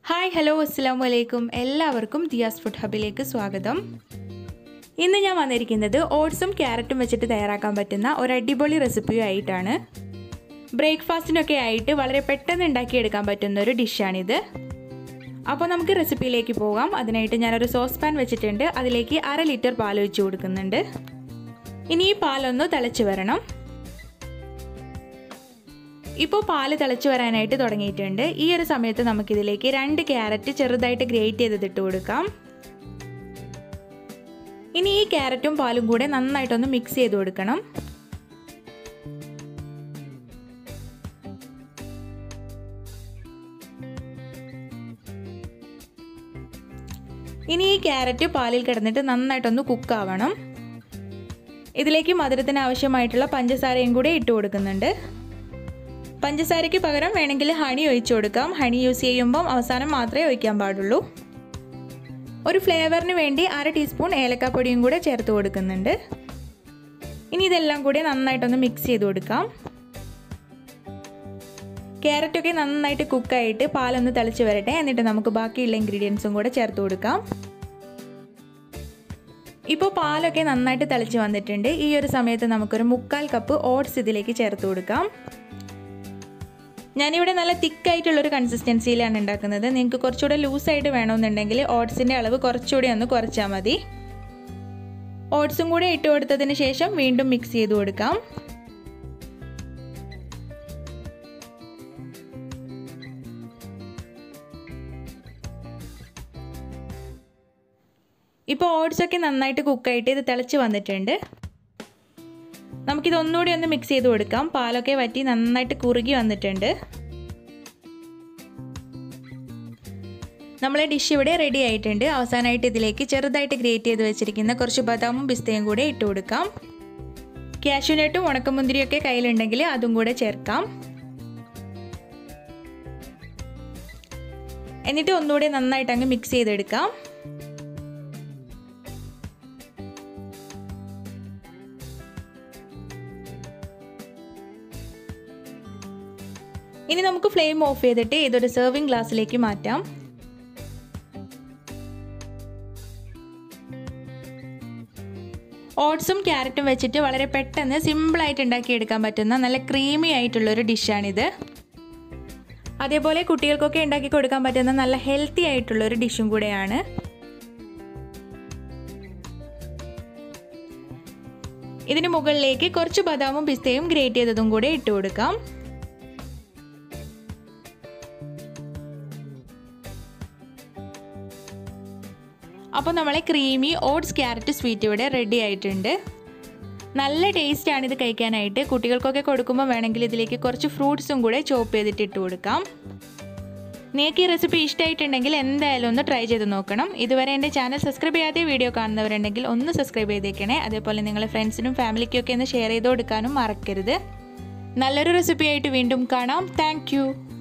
hi hello അസ്സാം വലൈക്കും എല്ലാവർക്കും ദിയാസ് ഫുഡ് ഹബിലേക്ക് സ്വാഗതം ഇന്ന് ഞാൻ വന്നിരിക്കുന്നത് ഓട്സും ക്യാരറ്റും വെച്ചിട്ട് തയ്യാറാക്കാൻ പറ്റുന്ന ഒരു അടിപൊളി റെസിപ്പിയും ആയിട്ടാണ് ബ്രേക്ക്ഫാസ്റ്റിനൊക്കെ ആയിട്ട് വളരെ പെട്ടെന്ന് ഉണ്ടാക്കിയെടുക്കാൻ പറ്റുന്ന ഒരു ഡിഷാണിത് അപ്പോൾ നമുക്ക് റെസിപ്പിയിലേക്ക് പോകാം അതിനായിട്ട് ഞാനൊരു സോസ് പാൻ വെച്ചിട്ടുണ്ട് അതിലേക്ക് അര ലിറ്റർ പാൽ ഒഴിച്ച് കൊടുക്കുന്നുണ്ട് ഇനി ഈ പാലൊന്ന് തിളച്ച് വരണം ഇപ്പോൾ പാല് തിളച്ച് വരാനായിട്ട് തുടങ്ങിയിട്ടുണ്ട് ഈ ഒരു സമയത്ത് നമുക്കിതിലേക്ക് രണ്ട് ക്യാരറ്റ് ചെറുതായിട്ട് ഗ്രേറ്റ് ചെയ്തത് ഇട്ട് കൊടുക്കാം ഇനി ഈ ക്യാരറ്റും പാലും കൂടെ നന്നായിട്ടൊന്ന് മിക്സ് ചെയ്ത് കൊടുക്കണം ഇനി ഈ ക്യാരറ്റ് പാലിൽ കിടന്നിട്ട് നന്നായിട്ടൊന്ന് കുക്കാവണം ഇതിലേക്ക് മധുരത്തിന് ആവശ്യമായിട്ടുള്ള പഞ്ചസാരയും കൂടെ ഇട്ട് കൊടുക്കുന്നുണ്ട് പഞ്ചസാരയ്ക്ക് പകരം വേണമെങ്കിൽ ഹണി ഒഴിച്ചു കൊടുക്കാം ഹണി യൂസ് ചെയ്യുമ്പം അവസാനം മാത്രമേ ഒഴിക്കാൻ പാടുള്ളൂ ഒരു ഫ്ലേവറിന് വേണ്ടി അര ടീസ്പൂൺ ഏലക്കാപ്പൊടിയും കൂടെ ചേർത്ത് കൊടുക്കുന്നുണ്ട് ഇനി ഇതെല്ലാം കൂടി നന്നായിട്ടൊന്ന് മിക്സ് ചെയ്ത് കൊടുക്കാം ക്യാരറ്റൊക്കെ നന്നായിട്ട് കുക്കായിട്ട് പാലൊന്ന് തിളച്ച് വരട്ടെ എന്നിട്ട് നമുക്ക് ബാക്കിയുള്ള ഇൻഗ്രീഡിയൻസും കൂടെ ചേർത്ത് കൊടുക്കാം ഇപ്പോൾ പാലൊക്കെ നന്നായിട്ട് തിളച്ച് വന്നിട്ടുണ്ട് ഈ ഒരു സമയത്ത് നമുക്കൊരു മുക്കാൽ കപ്പ് ഓട്സ് ഇതിലേക്ക് ചേർത്ത് കൊടുക്കാം ഞാനിവിടെ നല്ല തിക്കായിട്ടുള്ളൊരു കൺസിസ്റ്റൻസിയിലാണ് ഉണ്ടാക്കുന്നത് നിങ്ങൾക്ക് കുറച്ചുകൂടെ ലൂസായിട്ട് വേണമെന്നുണ്ടെങ്കിൽ ഓട്സിൻ്റെ അളവ് കുറച്ചുകൂടി ഒന്ന് കുറച്ചാൽ മതി ഓട്സും കൂടെ ഇട്ട് കൊടുത്തതിന് ശേഷം വീണ്ടും മിക്സ് ചെയ്ത് കൊടുക്കാം ഇപ്പോൾ ഓട്സൊക്കെ നന്നായിട്ട് കുക്കായിട്ട് ഇത് തിളച്ച് വന്നിട്ടുണ്ട് നമുക്കിത് ഒന്നുകൂടി ഒന്ന് മിക്സ് ചെയ്ത് കൊടുക്കാം പാലൊക്കെ വറ്റി നന്നായിട്ട് കുറുകി വന്നിട്ടുണ്ട് നമ്മളെ ഡിഷ് ഇവിടെ റെഡി ആയിട്ടുണ്ട് അവസാനമായിട്ട് ഇതിലേക്ക് ചെറുതായിട്ട് ഗ്രേറ്റ് ചെയ്ത് വെച്ചിരിക്കുന്ന കുറച്ച് ബദാമും പിസ്തയും കൂടെ ഇട്ട് കൊടുക്കാം കാഷ്യൂനട്ടും ഉണക്കമുന്തിരിയൊക്കെ കയ്യിലുണ്ടെങ്കിൽ അതും കൂടെ ചേർക്കാം എന്നിട്ട് ഒന്നുകൂടി നന്നായിട്ട് അങ്ങ് മിക്സ് ചെയ്തെടുക്കാം ഇനി നമുക്ക് ഫ്ലെയിം ഓഫ് ചെയ്തിട്ട് ഇതൊരു സെർവിങ് ഗ്ലാസ്സിലേക്ക് മാറ്റാം ഓട്സും ക്യാരറ്റും വെച്ചിട്ട് വളരെ പെട്ടെന്ന് സിമ്പിളായിട്ട് ഉണ്ടാക്കിയെടുക്കാൻ പറ്റുന്ന നല്ല ക്രീമി ആയിട്ടുള്ളൊരു ഡിഷാണിത് അതേപോലെ കുട്ടികൾക്കൊക്കെ ഉണ്ടാക്കി കൊടുക്കാൻ പറ്റുന്ന നല്ല ഹെൽത്തി ആയിട്ടുള്ളൊരു ഡിഷും കൂടെയാണ് ഇതിന് മുകളിലേക്ക് കുറച്ച് ബദാമും പിസ്തയും ഗ്രേറ്റ് ചെയ്തതും കൂടെ ഇട്ട് കൊടുക്കാം അപ്പോൾ നമ്മളെ ക്രീമി ഓട്സ് ക്യാരറ്റ് സ്വീറ്റ് ഇവിടെ റെഡി ആയിട്ടുണ്ട് നല്ല ടേസ്റ്റാണ് ഇത് കഴിക്കാനായിട്ട് കുട്ടികൾക്കൊക്കെ കൊടുക്കുമ്പോൾ വേണമെങ്കിൽ ഇതിലേക്ക് കുറച്ച് ഫ്രൂട്ട്സും കൂടെ ചോപ്പ് ചെയ്തിട്ട് ഇട്ട് കൊടുക്കാം നിങ്ങൾക്ക് ഈ റെസിപ്പി ഇഷ്ടമായിട്ടുണ്ടെങ്കിൽ എന്തായാലും ഒന്ന് ട്രൈ ചെയ്ത് നോക്കണം ഇതുവരെ എൻ്റെ ചാനൽ സബ്സ്ക്രൈബ് ചെയ്യാതെ വീഡിയോ കാണുന്നവരുണ്ടെങ്കിൽ ഒന്ന് സബ്സ്ക്രൈബ് ചെയ്തേക്കണേ അതേപോലെ നിങ്ങളെ ഫ്രണ്ട്സിനും ഫാമിലിക്കും ഒക്കെ ഒന്ന് ഷെയർ ചെയ്ത് കൊടുക്കാനും മറക്കരുത് നല്ലൊരു റെസിപ്പി ആയിട്ട് വീണ്ടും കാണാം താങ്ക്